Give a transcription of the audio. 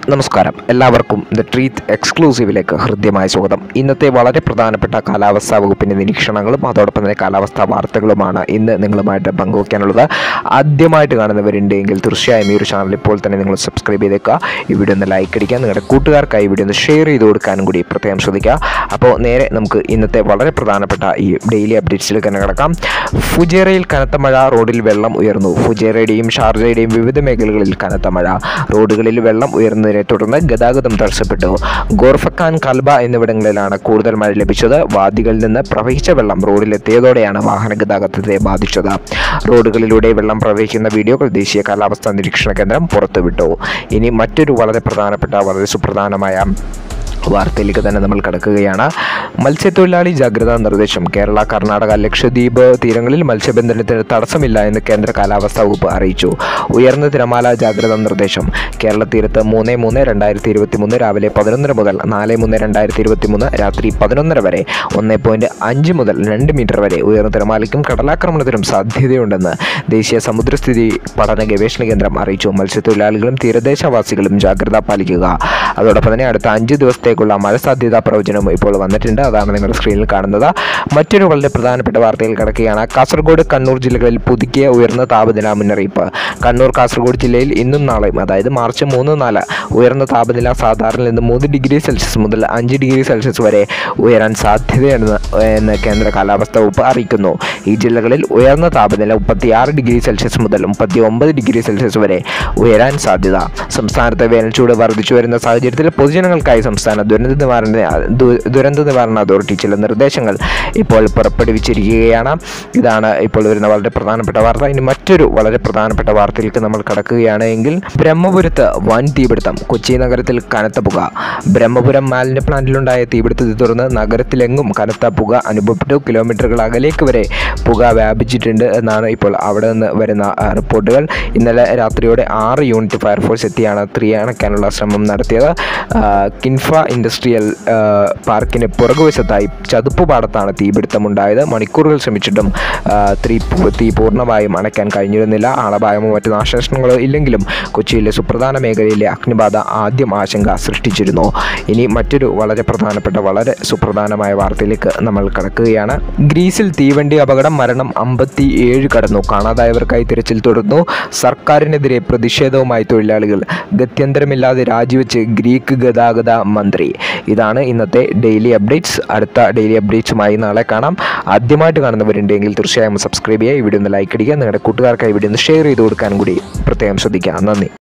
നമസ്കാരം എല്ലാവർക്കും ദ ട്രീത്ത് എക്സ്ക്ലൂസീവിലേക്ക് ഹൃദ്യമായ സ്വാഗതം ഇന്നത്തെ വളരെ പ്രധാനപ്പെട്ട കാലാവസ്ഥാ വകുപ്പിൻ്റെ നിരീക്ഷണങ്ങളും അതോടൊപ്പം തന്നെ കാലാവസ്ഥാ വാർത്തകളുമാണ് ഇന്ന് നിങ്ങളുമായിട്ട് പങ്കുവയ്ക്കാനുള്ളത് ആദ്യമായിട്ട് കാണുന്നവരുണ്ടെങ്കിൽ തീർച്ചയായും ഈ ഒരു ചാനൽ ഇപ്പോൾ തന്നെ നിങ്ങൾ സബ്സ്ക്രൈബ് ചെയ്തേക്കുക ഈ വീഡിയോ ഒന്ന് ലൈക്ക് അടിക്കുക നിങ്ങളുടെ കൂട്ടുകാർക്കായി വീഡിയോ ഒന്ന് ഷെയർ ചെയ്ത് കൊടുക്കാനും കൂടി പ്രത്യേകം ശ്രദ്ധിക്കുക അപ്പോൾ നേരെ നമുക്ക് ഇന്നത്തെ വളരെ പ്രധാനപ്പെട്ട ഈ ഡെയിലി അപ്ഡേറ്റ്സിലേക്ക് തന്നെ കിടക്കാം ഫുജേറയിൽ കനത്ത മഴ റോഡിൽ വെള്ളം ഉയർന്നു ഫുജേറയുടെയും ഷാർജയുടെയും വിവിധ മേഖലകളിൽ കനത്ത മഴ റോഡുകളിൽ വെള്ളം ഉയർന്നതിനെ തുടർന്ന് ഗതാഗതം തടസ്സപ്പെട്ടു ഗോർഫക്കാൻ കൽബ എന്നിവിടങ്ങളിലാണ് കൂടുതൽ മഴ ലഭിച്ചത് വാദികളിൽ നിന്ന് പ്രവഹിച്ച വെള്ളം റോഡിലെത്തിയതോടെയാണ് വാഹന ഗതാഗതത്തെ ബാധിച്ചത് റോഡുകളിലൂടെ വെള്ളം പ്രവഹിക്കുന്ന വീഡിയോകൾ ദേശീയ കാലാവസ്ഥാ നിരീക്ഷണ കേന്ദ്രം പുറത്തുവിട്ടു ഇനി മറ്റൊരു വളരെ പ്രധാനപ്പെട്ട വളരെ സുപ്രധാനമായ വാർത്തയിലേക്ക് തന്നെ നമ്മൾ കടക്കുകയാണ് മത്സ്യത്തൊഴിലാളി ജാഗ്രതാ നിർദ്ദേശം കേരള കർണാടക ലക്ഷദ്വീപ് തീരങ്ങളിൽ മത്സ്യബന്ധനത്തിന് തടസ്സമില്ല എന്ന് കേന്ദ്ര കാലാവസ്ഥാ വകുപ്പ് അറിയിച്ചു ഉയർന്ന തിരമാല ജാഗ്രതാ നിർദ്ദേശം കേരള തീരത്ത് മൂന്ന് മൂന്ന് രണ്ടായിരത്തി ഇരുപത്തി മൂന്ന് രാവിലെ പതിനൊന്നര മുതൽ നാല് മൂന്ന് രണ്ടായിരത്തി ഇരുപത്തി മൂന്ന് രാത്രി പതിനൊന്നര വരെ ഒന്ന് പോയിന്റ് അഞ്ച് മുതൽ രണ്ട് മീറ്റർ വരെ ഉയർന്ന തിരമാലയ്ക്കും കടലാക്രമണത്തിനും സാധ്യതയുണ്ടെന്ന് ദേശീയ സമുദ്രസ്ഥിതി പഠന ഗവേഷണ കേന്ദ്രം അറിയിച്ചു മത്സ്യത്തൊഴിലാളികളും തീരദേശവാസികളും ജാഗ്രത പാലിക്കുക അതോടൊപ്പം തന്നെ അടുത്ത അഞ്ച് ദിവസത്തേക്കുള്ള മഴ സാധ്യതാ പ്രവചനം ഇപ്പോൾ വന്നിട്ടുണ്ട് അതാണ് നിങ്ങളുടെ സ്ക്രീനിൽ കാണുന്നത് മറ്റൊരു വളരെ പ്രധാനപ്പെട്ട വാർത്തയിൽ കിടക്കുകയാണ് കാസർഗോഡ് കണ്ണൂർ ജില്ലകളിൽ പുതുക്കിയ ഉയർന്ന താപനില മുന്നറിയിപ്പ് കണ്ണൂർ കാസർഗോഡ് ജില്ലയിൽ ഇന്നും നാളെയും അതായത് മാർച്ച് മൂന്ന് നാല് ഉയർന്ന താപനില സാധാരണ നിന്ന് മൂന്ന് ഡിഗ്രി സെൽഷ്യസ് മുതൽ അഞ്ച് ഡിഗ്രി സെൽഷ്യസ് വരെ ഉയരാൻ സാധ്യതയെന്ന് എന്ന് കേന്ദ്ര കാലാവസ്ഥാ വകുപ്പ് അറിയിക്കുന്നു ഈ ജില്ലകളിൽ ഉയർന്ന താപനില മുപ്പത്തിയാറ് ഡിഗ്രി സെൽഷ്യസ് മുതൽ മുപ്പത്തി ഒമ്പത് ഡിഗ്രി സെൽഷ്യസ് വരെ ഉയരാൻ സാധ്യത സംസ്ഥാനത്തെ വേനൽച്ചൂട് വർദ്ധിച്ചു വരുന്ന സാഹചര്യത്തിൽ പൊതുജനങ്ങൾക്കായി സംസ്ഥാന ദുരന്ത നിവാരണ ദു- ദുരന്ത നിവാരണ അതോറിറ്റി ചില നിർദ്ദേശങ്ങൾ ഇപ്പോൾ പുറപ്പെടുവിച്ചിരിക്കുകയാണ് ഇതാണ് ഇപ്പോൾ വരുന്ന വളരെ പ്രധാനപ്പെട്ട വാർത്ത ഇനി മറ്റൊരു വളരെ പ്രധാനപ്പെട്ട വാർത്തയിലേക്ക് നമ്മൾ കടക്കുകയാണ് എങ്കിൽ ബ്രഹ്മപുരത്ത് വൻ തീപിടുത്തം കൊച്ചി നഗരത്തിൽ കനത്ത പുക ബ്രഹ്മപുരം മാലിന്യ പ്ലാന്റിലുണ്ടായ തീപിടുത്തത്തെ തുടർന്ന് നഗരത്തിലെങ്ങും കനത്ത പുക അനുഭവപ്പെട്ടു കിലോമീറ്ററുകൾ അകലേക്ക് വരെ പുക വ്യാപിച്ചിട്ടുണ്ട് എന്നാണ് ഇപ്പോൾ അവിടെ നിന്ന് വരുന്ന ആ, റിപ്പോർട്ടുകൾ ഇന്നലെ രാത്രിയോടെ ആറ് യൂണിറ്റ് ഫയർഫോഴ്സ് എത്തിയാണ് തീ അണയ്ക്കാനുള്ള ശ്രമം നടത്തിയത് ആ, കിൻഫ ഇൻഡസ്ട്രിയൽ ആ, പാർക്കിന് പുറകുവശത്തായി ചതുപ്പുപാടത്താണ് തീപിടുത്തമുണ്ടായത് മണിക്കൂറുകൾ ശ്രമിച്ചിട്ടും ആ, തീ പൂ- തീ പൂർണ്ണമായും അണയ്ക്കാൻ കഴിഞ്ഞിരുന്നില്ല ആളപായമോ മറ്റു നാശനഷ്ടങ്ങളോ ഇല്ലെങ്കിലും കൊച്ചിയിലെ സുപ്രധാന മേഖലയിലെ അഗ്നിബാധ ആദ്യം ആശങ്ക സൃഷ്ടിച്ചിരുന്നു ഇനി മറ്റൊരു വളരെ പ്രധാനപ്പെട്ട വളരെ സുപ്രധാനമായ വാർത്തയിലേക്ക് നമ്മൾ കടക്കുകയാണ് ഗ്രീസിൽ തീവണ്ടി അപകടം മരണം അമ്പത്തി ഏഴ് കടന്നു കാണാതായവർക്കായി തിരച്ചിൽ തുടർന്നു സർക്കാരിനെതിരെ പ്രതിഷേധവുമായി തൊഴിലാളികൾ ഗത്യന്തരമില്ലാതെ രാജിവെച്ച് ഗ്രീക്ക് ഗതാഗത മന്ത്രി ഇതാണ് ഇന്നത്തെ ഡെയിലി അപ്ഡേറ്റ്സ് അടുത്ത ഡെയിലി അപ്ഡേറ്റ്സുമായി നാളെ കാണാം ആദ്യമായിട്ട് കാണുന്നവരുണ്ടെങ്കിൽ തീർച്ചയായും സബ്സ്ക്രൈബ് ചെയ്യുക ഈ വീഡിയോ ഒന്ന് ലൈക്ക് അടിക്കുക നിങ്ങളുടെ കൂട്ടുകാർക്കായി വീഡിയോ ഒന്ന് ഷെയർ ചെയ്ത് കൊടുക്കാനും കൂടി പ്രത്യേകം ശ്രദ്ധിക്കുക നന്ദി